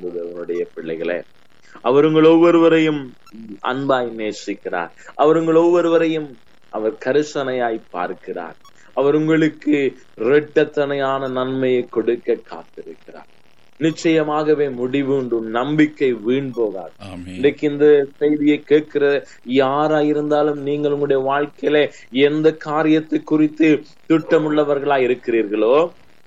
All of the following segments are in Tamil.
அன்புடைய பிள்ளைகளே அவர் உங்கள் ஒவ்வொருவரையும் அன்பாய் நேசிக்கிறார் அவர் உங்கள் ஒவ்வொருவரையும் அவர் கரிசனையாய் பார்க்கிறார் அவர் உங்களுக்கு இரட்டத்தனையான நன்மையை கொடுக்க காத்திருக்கிறார் நிச்சயமாகவே முடிவு உண்டு நம்பிக்கை வீண் போகாது ஆமென் இன்றைக்கு இந்த செய்தியை கேட்கிற யாரா இருந்தாலும் நீங்கள் உங்களுடைய வாழ்க்கையில எந்த காரியத்தை குறித்து திட்டமுள்ளவர்களா இருக்கிறீர்களோ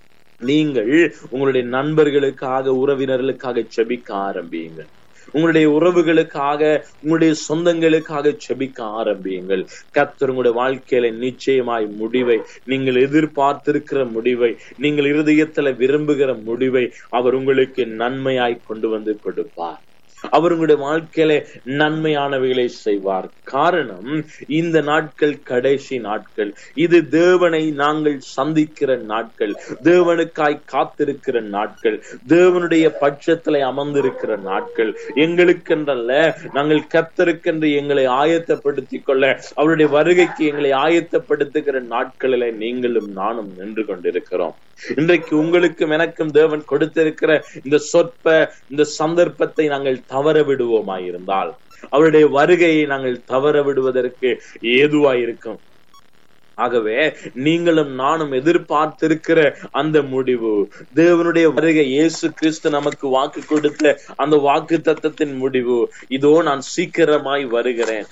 நீங்கள் உங்களுடைய நண்பர்களுக்காக உறவினர்களுக்காக செபிக்க ஆரம்பியுங்கள் உங்களுடைய உறவுகளுக்காக உங்களுடைய சொந்தங்களுக்காக செபிக்க ஆரம்பியுங்கள் கர்த்தர் உங்களுடைய வாழ்க்கையில நிச்சயமாய் முடிவை நீங்கள் எதிர்பார்த்திருக்கிற முடிவை நீங்கள் இருதயத்துல விரும்புகிற முடிவை அவர் உங்களுக்கு நன்மையாய் கொண்டு வந்து கொடுப்பார் அவர் உங்களுடைய வாழ்க்கையில நன்மையானவைகளை செய்வார் காரணம் இந்த நாட்கள் கடைசி நாட்கள் இது தேவனை நாங்கள் சந்திக்கிற நாட்கள் தேவனுக்காய் காத்திருக்கிற நாட்கள் தேவனுடைய பட்சத்திலே அமர்ந்திருக்கிற நாட்கள் எங்களுக்கென்றல்ல நாங்கள் கத்தருக்கென்று எங்களை ஆயத்தப்படுத்திக் கொள்ள அவருடைய வருகைக்கு எங்களை ஆயத்தப்படுத்துகிற நாட்களில நீங்களும் நானும் நின்று கொண்டிருக்கிறோம் இன்றைக்கு உங்களுக்கும் எனக்கும் தேவன் கொடுத்திருக்கிற இந்த சொற்ப இந்த சந்தர்ப்பத்தை நாங்கள் தவற விடுவோமாயிருந்தால் அவருடைய வருகையை நாங்கள் தவற விடுவதற்கு ஏதுவாயிருக்கும் ஆகவே நீங்களும் நானும் எதிர்பார்த்திருக்கிற அந்த முடிவு தேவனுடைய வருகை இயேசு கிறிஸ்து நமக்கு வாக்கு கொடுத்த அந்த வாக்கு தத்தத்தின் முடிவு இதோ நான் சீக்கிரமாய் வருகிறேன்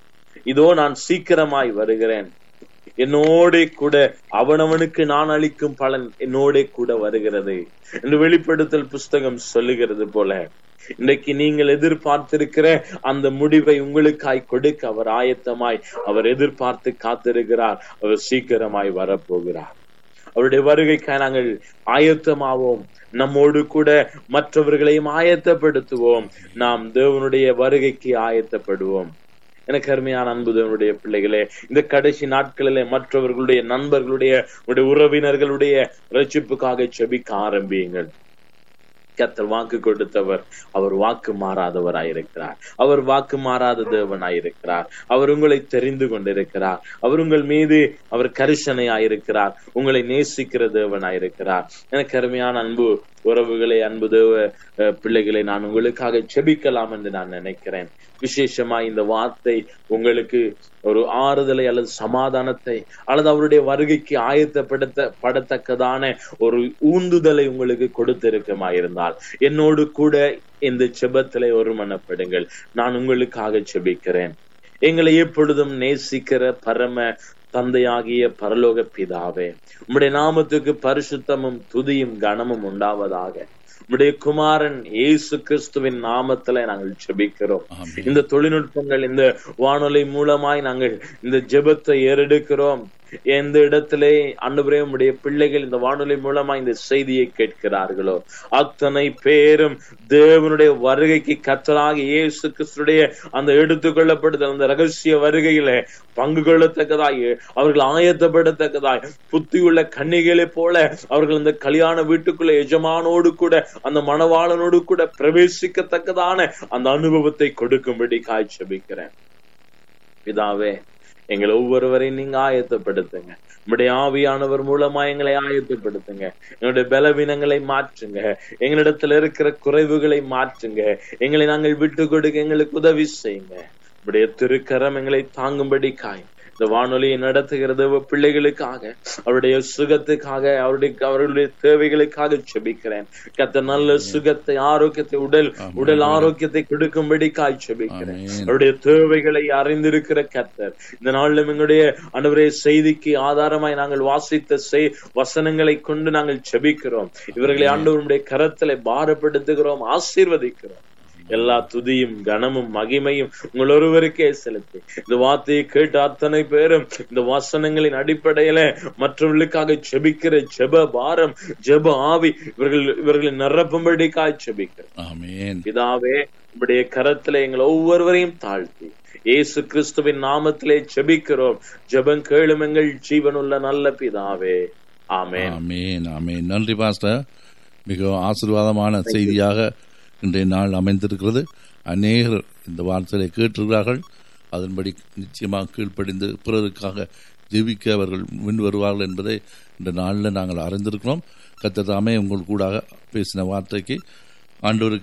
இதோ நான் சீக்கிரமாய் வருகிறேன் என்னோட கூட அவனவனுக்கு நான் அளிக்கும் பலன் என்னோட கூட வருகிறது என்று வெளிப்படுத்தல் புஸ்தகம் சொல்லுகிறது போல இன்றைக்கு நீங்கள் எதிர்பார்த்திருக்கிற அந்த முடிவை உங்களுக்காய் கொடுக்க அவர் ஆயத்தமாய் அவர் எதிர்பார்த்து காத்திருக்கிறார் அவர் சீக்கிரமாய் வரப்போகிறார் அவருடைய வருகைக்காய் நாங்கள் ஆயத்தமாவோம் நம்மோடு கூட மற்றவர்களையும் ஆயத்தப்படுத்துவோம் நாம் தேவனுடைய வருகைக்கு ஆயத்தப்படுவோம் எனக்கு அருமையான அன்பு தேவனுடைய பிள்ளைகளே இந்த கடைசி நாட்களிலே மற்றவர்களுடைய நண்பர்களுடைய உடைய உறவினர்களுடைய ரட்சிப்புக்காக செபிக்க ஆரம்பியுங்கள் கத்தர் வாக்கு கொடுத்தவர் அவர் வாக்கு மாறாதவராயிருக்கிறார் அவர் வாக்கு மாறாத தேவனாயிருக்கிறார் அவர் உங்களை தெரிந்து கொண்டிருக்கிறார் அவர் உங்கள் மீது அவர் கரிசனையாயிருக்கிறார் உங்களை நேசிக்கிற தேவனாயிருக்கிறார் எனக்கு அருமையான அன்பு உறவுகளை அன்பு தேவ அஹ், பிள்ளைகளை நான் உங்களுக்காக செபிக்கலாம் என்று நான் நினைக்கிறேன் விசேஷமா இந்த வார்த்தை உங்களுக்கு ஒரு ஆறுதலை அல்லது சமாதானத்தை அல்லது அவருடைய வருகைக்கு ஆயத்தப்படுத்த படத்தக்கதான ஒரு ஊந்துதலை உங்களுக்கு கொடுத்திருக்குமாயிருந்தால் என்னோடு கூட இந்த செபத்திலே ஒருமனப்படுங்கள் நான் உங்களுக்காக செபிக்கிறேன் எங்களை எப்பொழுதும் நேசிக்கிற பரம தந்தையாகிய பரலோக பிதாவே உம்முடைய நாமத்துக்கு பரிசுத்தமும் துதியும் கனமும் உண்டாவதாக உம்முடைய குமாரன் இயேசு கிறிஸ்துவின் நாமத்துல நாங்கள் ஜெபிக்கிறோம் ஆமென் இந்த தொழில்நுட்பங்கள் இந்த வானொலி மூலமாய் நாங்கள் இந்த ஜெபத்தை ஏறெடுக்கிறோம் எந்த இடத்திலே அன்றுபுரே உடைய பிள்ளைகள் இந்த வானொலி மூலமா இந்த செய்தியை கேட்கிறார்களோ அத்தனை பேரும் தேவனுடைய வருகைக்கு கத்தலாக இயேசு கிறிஸ்துடைய அந்த எடுத்துக்கொள்ளப்படுதல் அந்த ரகசிய வருகையில பங்கு கொள்ளத்தக்கதாய் அவர்கள் ஆயத்தப்படத்தக்கதாய் புத்தியுள்ள கன்னிகளை போல அவர்கள் அந்த கல்யாண வீட்டுக்குள்ள எஜமானோடு கூட அந்த மணவாளனோடு கூட பிரவேசிக்கத்தக்கதான அந்த அனுபவத்தை கொடுக்கும்படி காய்ச்சபிக்கிறேன் பிதாவே எங்களை ஒவ்வொருவரையும் நீங்க ஆயத்தப்படுத்துங்க உங்களுடைய ஆவியானவர் மூலமா எங்களை ஆயத்தப்படுத்துங்க எங்களுடைய பலவீனங்களை மாற்றுங்க எங்களிடத்துல இருக்கிற குறைவுகளை மாற்றுங்க எங்களை நாங்கள் விட்டு கொடுக்க எங்களுக்கு உதவி செய்யுங்க உடைய திருக்கரம் எங்களை தாங்கும்படி காய் இந்த வானொலியை நடத்துகிறது பிள்ளைகளுக்காக அவருடைய சுகத்துக்காக அவருடைய அவர்களுடைய தேவைகளுக்காக செபிக்கிறேன் கத்த நல்ல சுகத்தை ஆரோக்கியத்தை உடல் உடல் ஆரோக்கியத்தை கொடுக்கும்படி காய் செபிக்கிறேன் ஆமென். அவருடைய தேவைகளை அறிந்திருக்கிற கத்தர் இந்த நாளிலும் எங்களுடைய அன்றுவரே செய்திக்கு ஆதாரமாய் நாங்கள் வாசித்த செய் வசனங்களை கொண்டு நாங்கள் செபிக்கிறோம் இவர்களை ஆண்டவருடைய கரத்திலே பாரப்படுத்துகிறோம் ஆசீர்வதிக்கிறோம் எல்லா துதியும் கனமும் மகிமையும் உங்கள் ஒருவருக்கே செலுத்தி இந்த வார்த்தையை கேட்ட அத்தனை பேரும் இந்த வசனங்களின் அடிப்படையில மற்றவர்களுக்காக செபிக்கிற ஜெப பாரம் ஜெப ஆவி இவர்கள் இவர்களை நிரப்பும்படிக்காய் செபிக்கிறேன் ஆமென் பிதாவே உம்முடைய கரத்துல எங்களை ஒவ்வொருவரையும் தாழ்த்தி இயேசு கிறிஸ்துவின் நாமத்திலே ஜெபிக்கிறோம் ஜெபம் கேளும் எங்கள் ஜீவனுள்ள நல்ல பிதாவே ஆமென் ஆமென் ஆமென் நன்றி பாஸ்டர் மிகவும் ஆசீர்வாதமான செய்தியாக இன்றைய நாள் அமைந்திருக்கிறது அநேகர் இந்த வார்த்தையை கேட்டிருக்கிறார்கள் அதன்படி நிச்சயமாக கீழ்ப்படிந்து பிறருக்காக ஜெபிக்க அவர்கள் முன் வருவார்கள் என்பதை இந்த நாளில் நாங்கள் அறிந்திருக்கிறோம் கத்ததாமே உங்கள் கூட பேசின வார்த்தைக்கு ஆண்டவருக்கு